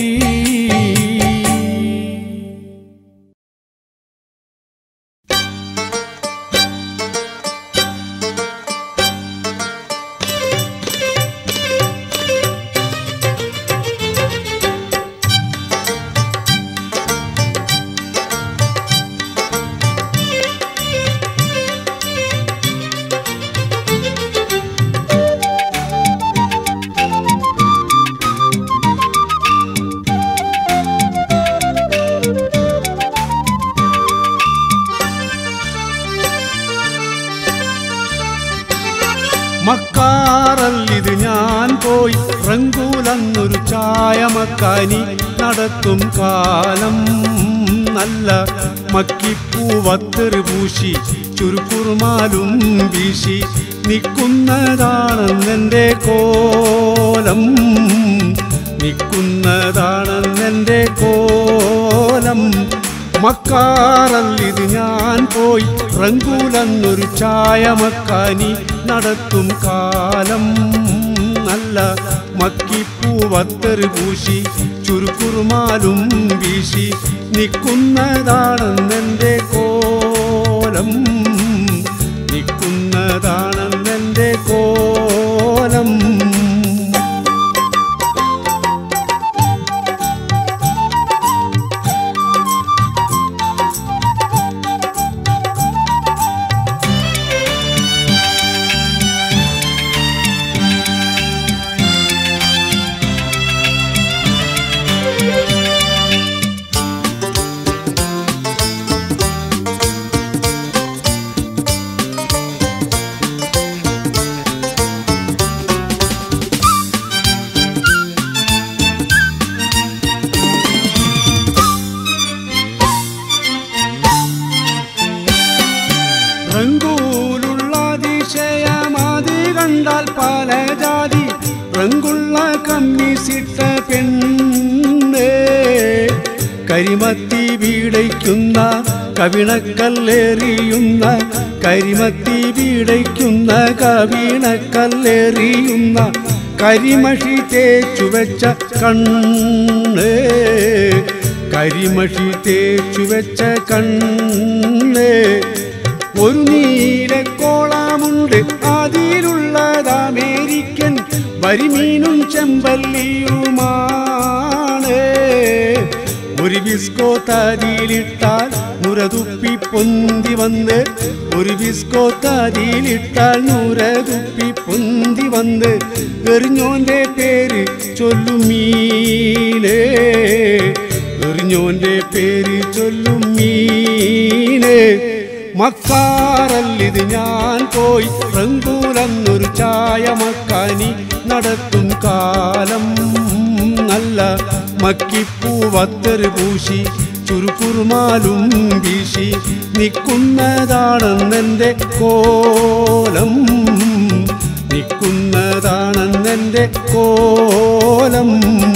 [SPEAKER 1] മക്കാറല്ലിത് ഞാൻ പോയി റങ്കൂലന്നൊരു ചായ മക്കാനി നടത്തും കാലം നല്ല മക്കിപ്പൂവത്തെറി പൂശി ചുരുക്കുറുമാലും വീശി നിൽക്കുന്നതാണെന്നെൻ്റെ കോലം നിൽക്കുന്നതാണെന്നെൻ്റെ കോലം മക്കാറല്ലിത് ഞാൻ പോയി റങ്കൂലന്നൊരു ചായ മക്കാനി നടത്തും കാലം നല്ല മക്കിപ്പൂവത്തെറി പൂശി ചുരുക്കുറുമാലും വീശി നിൽക്കുന്നതാണെന്നെൻ്റെ കോലം നിൽക്കുന്നതാണെന്നെൻ്റെ കോലം റങ്കൂലുള്ള അതിശയമാതി കണ്ടാൽ പല ജാതി റങ്കുള്ള കമ്മീസിട്ട പെണ്ണ് കരിമത്തി വീടയ്ക്കുന്ന കവിണക്കല്ലേറിയുന്ന കരിമത്തി വീടയ്ക്കുന്ന കവിണക്കല്ലേറിയുന്ന കരിമഷി തേച്ചു വെച്ച കണ്ണ് കരിമഷി തേച്ചു വെച്ച കണ്ണ് ഒരു നീലക്കോളമുണ്ട് അതിലുള്ളത് അമേരിക്കൻ വരിമീനും ചെമ്പല്ലിയുമാണ് ഒരു ബിസ്കോ തതിയിലിട്ടാൽ നുരതുപ്പി പൊന്തി വന്ന് ഒരു ബിസ്കോ തതിയിലിട്ടാൽ നുരതുപ്പി പൊന്തി വന്ന് എറിഞ്ഞോന്റെ പേര് ചൊല്ലുമീനേ എറിഞ്ഞോന്റെ പേര് ചൊല്ലുമീനേ മക്കാറല്ലിത് ഞാൻ പോയി റങ്കൂലന്നൊരു ചായ മക്കാനി നടത്തും കാലം നല്ല മക്കിപ്പൂവത്തറ് പൂശി ചുരുക്കുറുമാലും വീശി നിൽക്കുന്നതാണെന്നെൻ്റെ കോലം നിൽക്കുന്നതാണെന്നെൻ്റെ കോലം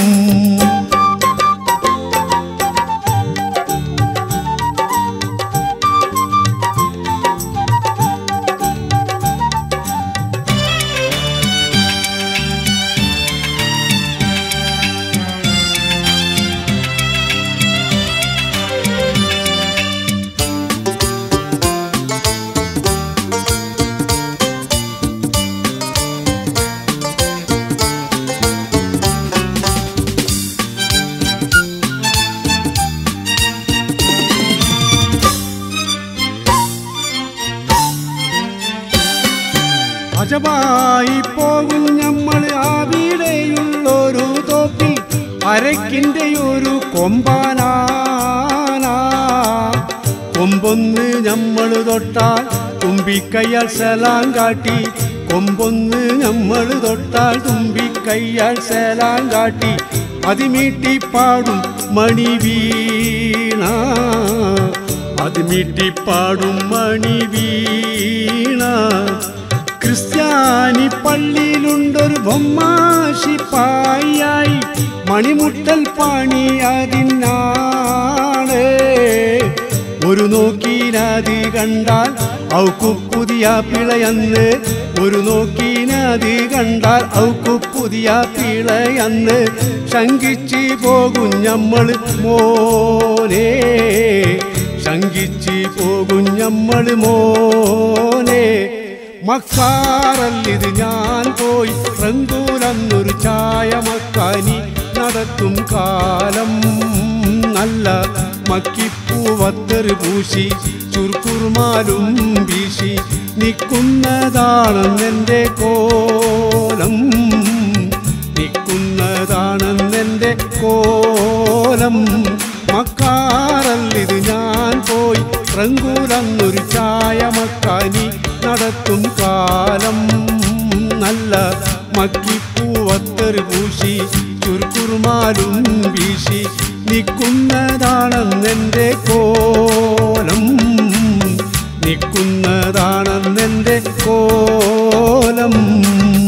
[SPEAKER 1] അജമായി പോകും നമ്മൾ ആവിടെയുള്ളൊരു തോപ്പിൽ അരക്കിൻ്റെ ഒരു കൊമ്പാനാന കൊമ്പൊന്ന് നമ്മൾ തൊട്ടാൽ തുമ്പിക്കയ്യാൽ സലാം കാട്ടി കൊമ്പൊന്ന് നമ്മൾ തൊട്ടാൽ തുമ്പിക്കയ്യാൽ സലാം കാട്ടി അതിമീട്ടി പാടും മണി വീണ അതിമീട്ടി പാടും മണി വീണ ക്രിസ്ത്യാനി പള്ളിയിലുണ്ടൊരു ബൊമ്മാശിപ്പായി മണിമുട്ടൽ പണി അതിനാണ് ഒരു നോക്കീനതി കണ്ടാൽ ഔക്കു പുതിയ പിളയന്ന് ഒരു നോക്കീനതി കണ്ടാൽ ഔക്കു പുതിയ പിളയന്ന് ശങ്കിച്ച് പോകും നമ്മൾ മോനെ ശങ്കിച്ച് പോകും നമ്മൾ മോനെ മക്കാറല്ലിത് ഞാൻ പോയി റങ്കൂലന്നൊരു ചായ മക്കാനി നടത്തും കാലം നല്ല മക്കിപ്പൂവത്തറ് പൂശി ചുർക്കുറുമാലും വീശി നിൽക്കുന്നതാണെന്നെൻ്റെ കോലം നിൽക്കുന്നതാണെന്നെൻ്റെ കോലം മക്കാറല്ലിത് ഞാൻ പോയി റങ്കൂലന്നൊരു ചായ മക്കാനി നടത്തും കാലം നല്ല മക്കിപ്പൂവത്തറ് പൂശി ചുരുക്കുറുമാലും വീശി നിൽക്കുന്നതാണെന്നെൻ്റെ കോലം നിൽക്കുന്നതാണെന്നെൻ്റെ കോലം